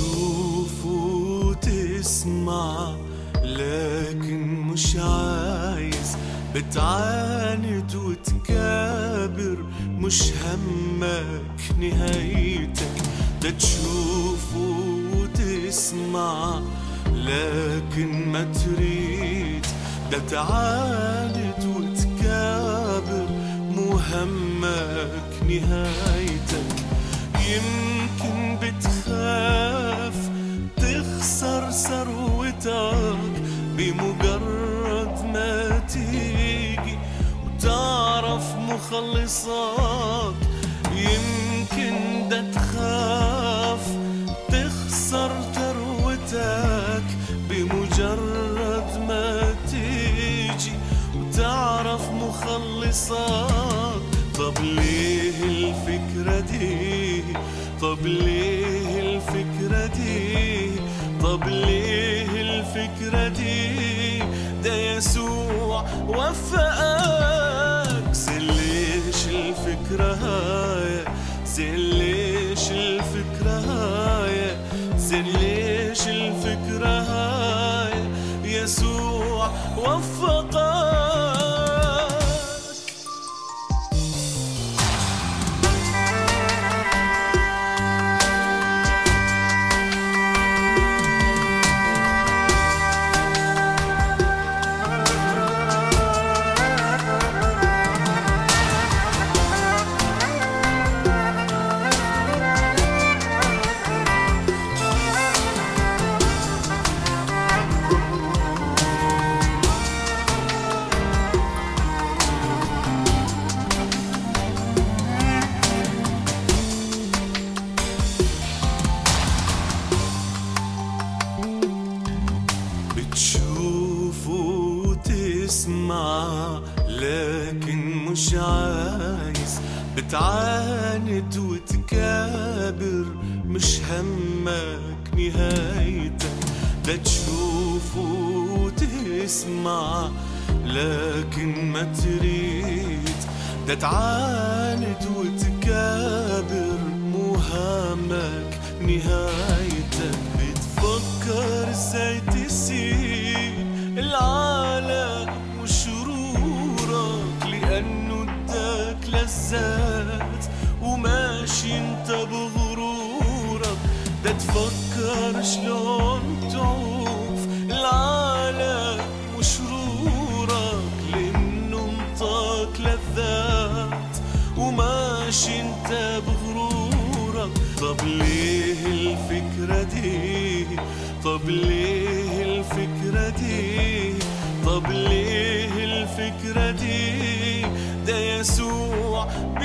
بتشوف وتسمع لكن مش عايز بتعاند وتكابر مش همك نهايتك ده تشوف وتسمع لكن ما تريد ده تعاند وتكابر مو همك نهايتك يمكن بتخاف تخسر ثروتك بمجرد ما تيجي وتعرف مخلصك يمكن ده تخاف تخسر ثروتك بمجرد ما تيجي وتعرف مخلصك طب ليه الفكرة دي طب ليه الفكرة دي طب ليه الفكرة دي ده يسوع وفقك زليش الفكرة هاي زليش الفكرة هاي زليش الفكرة هاي يسوع وفقك بتشوف وتسمع لكن مش عايز بتعاند وتكابر مش همك نهايتك ده تشوف وتسمع لكن ما تريد ده تعاند وتكابر مو همك نهايتك بتفكر ازاي تسيب العالم وشرورك لانه اداك لذات وماشي انت بغرورك ده تفكر شلون تعوف العالم وشرورك لانه انطاك لذات وماشي انت بغرورك طب ليه الفكرة دي طب ليه الفكرة دي طب ليه الفكرة دي ده يسوع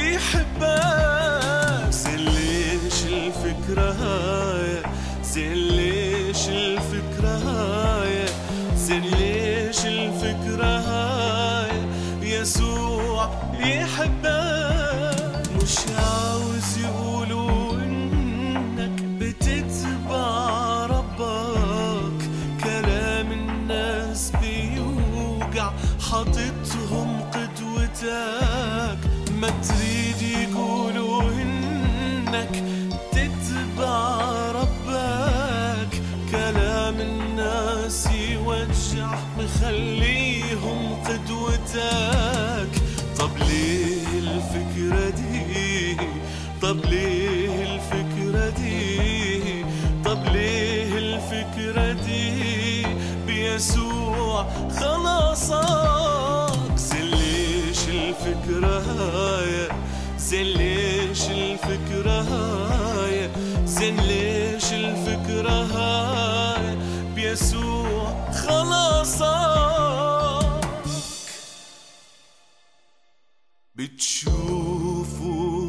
بيحبك زليش الفكرة هاي زليش الفكرة هاي زليش الفكرة هاي يسوع بيحبك مش عاوز يقولوا انك بتتبع ربك كلام الناس بيوجع حاططهم قدوتك ما تريد يقولوا انك تتبع ربك كلام الناس يوجع مخليهم قدوتك طب ليه الفكرة دي طب ليه الفكرة دي طب ليه الفكرة دي بيسوع خلاصك زليش الفكرة هاي زليش الفكرة هاي زليش الفكرة هاي بيسوع خلاصك بتشوف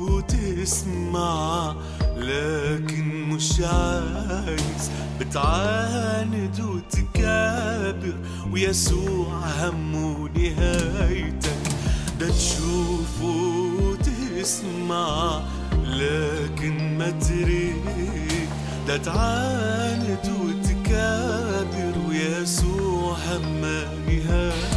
وتسمع لكن مش عايز بتعاند وتكابر ويسوع همه نهايتك ده تشوف وتسمع لكن ما تريد ده تعاند وتكابر ويسوع همه نهايتك